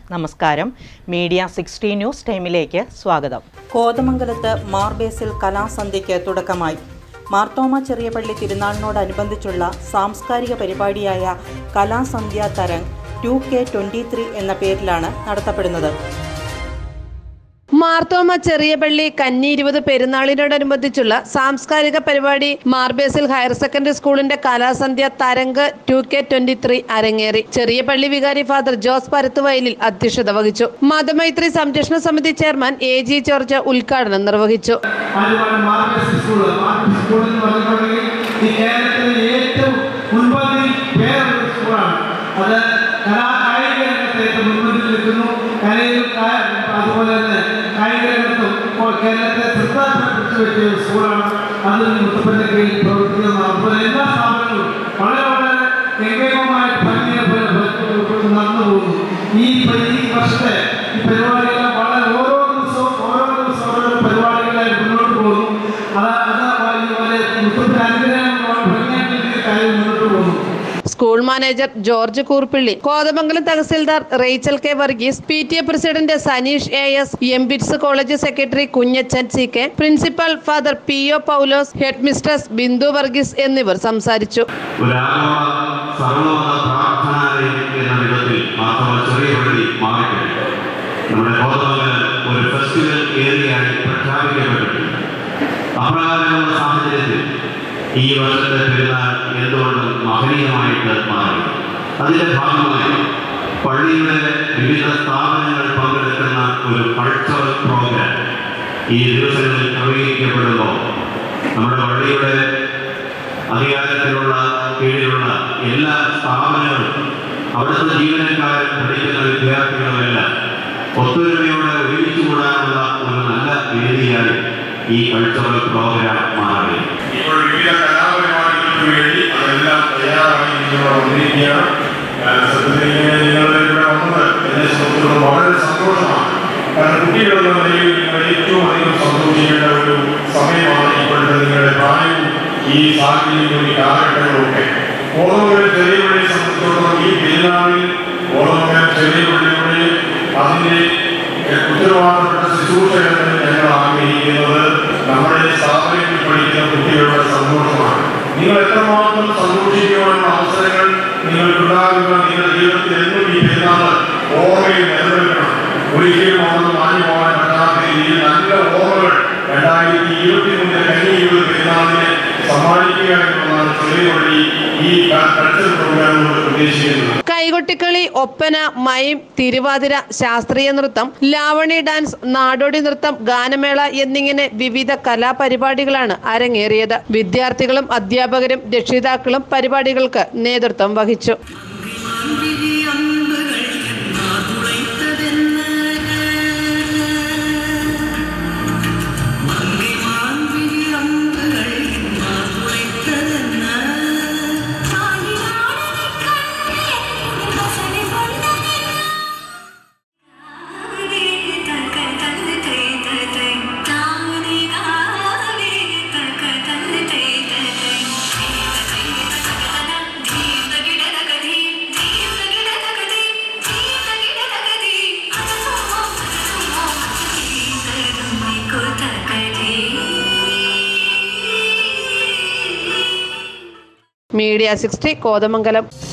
നമസ്കാരം media sixty news ടൈമിലേക്ക് സ്വാഗതം കോതമംഗലത്ത് മാർബേസിൽ കലാസന്ധ്യയ്ക്ക് തുടക്കമായി മാർത്തോമ ചെറിയപള്ളി തിരുനാളിനോടനുബന്ധിച്ചുള്ള സാംസ്കാരിക പരിപാടിയായ Kalasandhya Tarang two K twenty three എന്ന പേരിലാണ് നടത്തപ്പെടുന്നത് മാർത്തോമ ചെറിയപള്ളി കന്നി ഇരുപത് പെരുന്നാളിനോടനുബന്ധിച്ചുള്ള സാംസ്കാരിക പരിപാടി മാർബേസിൽ ഹയർ സെക്കൻഡറി സ്കൂളിന്റെ Kalasandhya Tarang two K twenty three അരങ്ങേറി ചെറിയപള്ളി വികാരി ഫാദർ ജോസ് പരത്തുവയലിൽ അധ്യക്ഷത വഹിച്ചു മതമൈത്രി സംരക്ഷണ സമിതി ചെയർമാൻ എ ജി ജോർജ് ഉദ്ഘാടനം നിർവഹിച്ചു അതുപോലെ മാർക്കറ്റ് സ്കൂള് മാർക്കറ്റ് സ്കൂൾ എന്ന് പറഞ്ഞിട്ടുണ്ടെങ്കിൽ ഈ കേരളത്തിലെ ഏറ്റവും മുൻപന്തിയിൽ പേരുള്ള സ്കൂളാണ് അത് കലാ കായിക രംഗത്ത് ഏറ്റവും മുൻപന്തിൽ നിൽക്കുന്നു കലയിലും കാ- അതുപോലെ തന്നെ കായിക രംഗത്തും ഇപ്പോൾ കേരളത്തെ ശ്രദ്ധ പിടിച്ചു വെച്ച ഒരു സ്കൂളാണ് അതിൽ മുത്തപ്പൻ്റെ കീഴിൽ പ്രവർത്തിക്കുന്നത് അതുപോലെ എല്ലാ സ്ഥാപനങ്ങളും വളരെ വളരെ ഗംഭീരമായ ഭംഗിയെ പോലെ നടന്നു പോകുന്നു ഈ പ- ഈ വർഷത്തെ ഈ പരിപാടികൾ വളരെ ഓരോ ദിവസവും ഓരോ ദിവസവും ഓരോ പരിപാടികളായി മുന്നോട്ട് പോകുന്നു അത് അത് ഇതുപോലെ മുത്തപ്പൻ്റെ അനുഗ്രഹം ഭംഗിയായിട്ട് രീതിയിൽ കാര്യം മുന്നോട്ട് പോകുന്നു school manager George Koorppilly Kothamangalam tahsildar Rachel K Varghese P T A president Saneesh A S M BITS college secretary Kunjachan C K principal father P O Paulose headmistress Bindu Varghese എന്നിവർ സംസാരിച്ചു ഒരാഗോള സർവമത പ്രാർത്ഥനാലയം എന്ന വിധത്തിൽ മാത്രമല്ല ചെറിയ പള്ളി മാറിക്കഴിഞ്ഞു നമ്മുടെ ബോധമംഗലം ഒരു ഫെസ്റ്റിവൽ ഏരിയയായി പ്രഖ്യാപിക്കപ്പെട്ടിട്ടുണ്ട് അപ്രകാരമുള്ള സാഹചര്യത്തിൽ ഈ വർഷത്തെ പെരുന്നാൾ എന്തുകൊണ്ടും മഹനീയമായിട്ട് മാറി അതിന്റെ ഭാഗമായി പള്ളിയുടെ വിവിധ സ്ഥാപനങ്ങൾ പങ്കെടുക്കുന്ന ഒരു കൾച്ചറൽ പ്രോഗ്രാം ഈ ദിവസങ്ങളിൽ ക്രമീകരിക്കപ്പെടുമ്പോൾ നമ്മുടെ പള്ളിയുടെ അധികാരത്തിലുള്ള കീഴിലുള്ള എല്ലാ സ്ഥാപനങ്ങളും അവിടുത്തെ ജീവനക്കാരും പഠിക്കുന്ന വിദ്യാർത്ഥികളുമെല്ലാം ഒത്തൊരുമയോടെ ഒരുമിച്ച് കൂടാനുള്ള ഒരു നല്ല വേദിയായി ഈ കൾച്ചറൽ പ്രോഗ്രാം മാറി ഇപ്പോൾ വിവിധ കലാപരിപാടികൾക്ക് വേണ്ടി അതെല്ലാം തയ്യാറാക്കി നിങ്ങൾ വന്നിരിക്കുകയാണ് ഞാൻ സത്യത്തിൽ ഇങ്ങനെ നിങ്ങൾ ഇവിടെ വന്നത് എന്നെ സംബന്ധിച്ചിടത്തോളം വളരെ സന്തോഷമാണ് കാരണം കുട്ടികളുടെ നിലയിൽ നിങ്ങൾ ഏറ്റവും അധികം സന്തോഷിക്കേണ്ട ഒരു സമയമാണ് ഇപ്പോഴത്തെ നിങ്ങളുടെ പ്രായവും ഈ സാഹചര്യവും ഈ കാലഘട്ടങ്ങളൊക്കെ ഓണമകൻ ചെറിയ പള്ളിയെ സംബന്ധിച്ചിടത്തോളം ഈ പെരുന്നാളിൽ ഓണമകൻ ചെറിയ പള്ളിയുടെ അതിൻ്റെ ഉത്തരവാദപ്പെട്ട ശുശ്രൂഷകളെന്ന് ഞങ്ങൾ ആഗ്രഹിക്കുന്നത് നമ്മുടെ സ്ഥാപനത്തിൽ പഠിക്കുന്ന കുട്ടികളുടെ സന്തോഷമാണ് നിങ്ങൾ എത്രമാത്രം സന്തോഷിക്കുവാനുള്ള അവസരങ്ങൾ നിങ്ങൾക്കുണ്ടാകുക നിങ്ങളുടെ ജീവിതത്തിൽ എന്നും ഈ പെരുന്നാൾ ഓർമ്മയിൽ നിലനിൽക്കണം ഒരിക്കലും അതൊന്ന് മാഞ്ഞു പോകാൻ പറ്റാത്ത രീതിയിൽ നല്ല ഓർമ്മകൾ രണ്ടായിരത്തി ഇരുപത്തി മൂന്നിലെ കന്നി ഇരുപത് പെരുന്നാളിനെ സമ്മാനിക്കുക എന്നുള്ളതാണ് ചെറിയ വഴി ഈ കൾച്ചർ പ്രോഗ്രാമുകൾ ഉദ്ദേശിക്കുന്നത് കൈകൊട്ടിക്കളി ഒപ്പന മയം തിരുവാതിര ശാസ്ത്രീയ നൃത്തം ലാവണി ഡാൻസ് നാടോടി നൃത്തം ഗാനമേള എന്നിങ്ങനെ വിവിധ കലാപരിപാടികളാണ് അരങ്ങേറിയത് വിദ്യാർത്ഥികളും അധ്യാപകരും രക്ഷിതാക്കളും പരിപാടികൾക്ക് നേതൃത്വം വഹിച്ചു മീഡിയ സിക്സ്റ്റി കോതമംഗലം